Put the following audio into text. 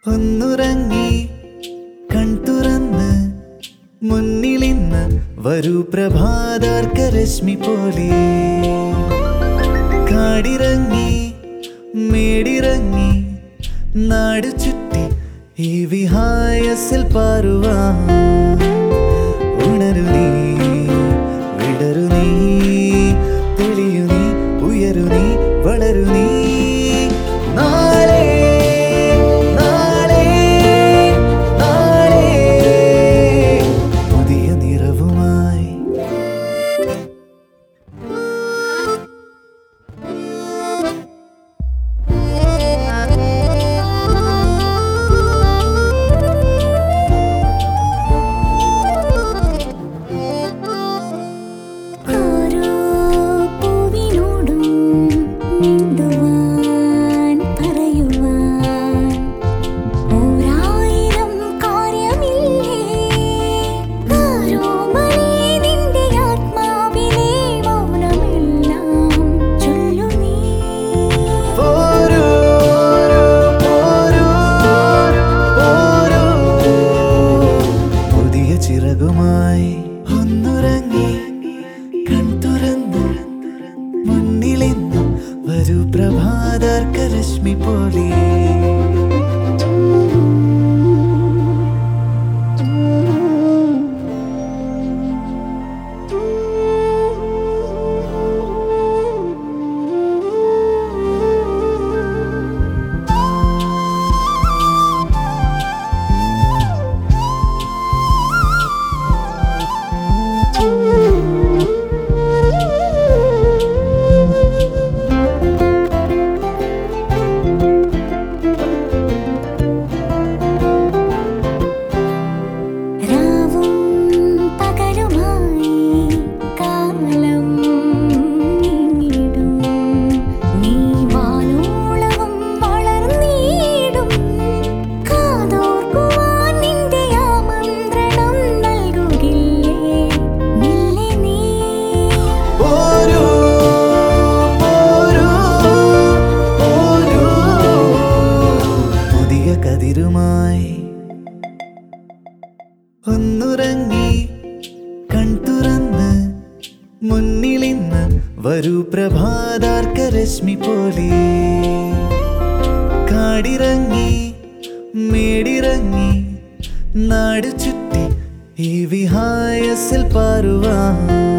ഒന്നുറങ്ങി കൺതുറന്ന് മുന്നിലിന്ന് വരൂ പ്രഭാതാർക്ക രശ്മി പോലെ കാടിറങ്ങി മേടിറങ്ങി നാടു ചുറ്റി ഈ വിഹായസിൽ പാറുവാ ഉണരു നീ വിടരു നീ തെളിയു നീ ഉയരു നീ വളരു നീ നാളെ നാളെ നാളെ പുതിയ നിറവുമായി ഓരോ പൂവിനോടും മിണ്ടുവാൻ പറയുവാൻ ഓരായിരം കാര്യമില്ലേ ആരോമണി നിന്റെ ആത്മാവിലെ മൗനമെല്ലാം ചൊല്ലു നീ പോരൂ പോരൂ പോരൂ പുതിയ ചിറകുമായി ഒന്നുറങ്ങി കൺതുറന്ന് മുന്നിലെന്നും വരൂ പ്രഭാതാർക്ക രശ്മി പോലെ രാവും പകലുമായി കാലം നീങ്ങിടും നീ വാനോളവും വളർന്നിടും കാതോർക്കുവാൻ നിന്റെ ആമന്ത്രണം നൽകുകില്ലേ നില്ലേ നീ പോരൂ പോരൂ പോരൂ പുതിയ കതിരുമായി ഒന്നുറങ്ങി കൺതുറന്ന് മുന്നിലിന്ന് വരൂ പ്രഭാതാർക്ക രശ്മി പോലെ കാടിറങ്ങി മേടിറങ്ങി നാടു ചുറ്റി ഈ വിഹായസിൽ പാറുവാ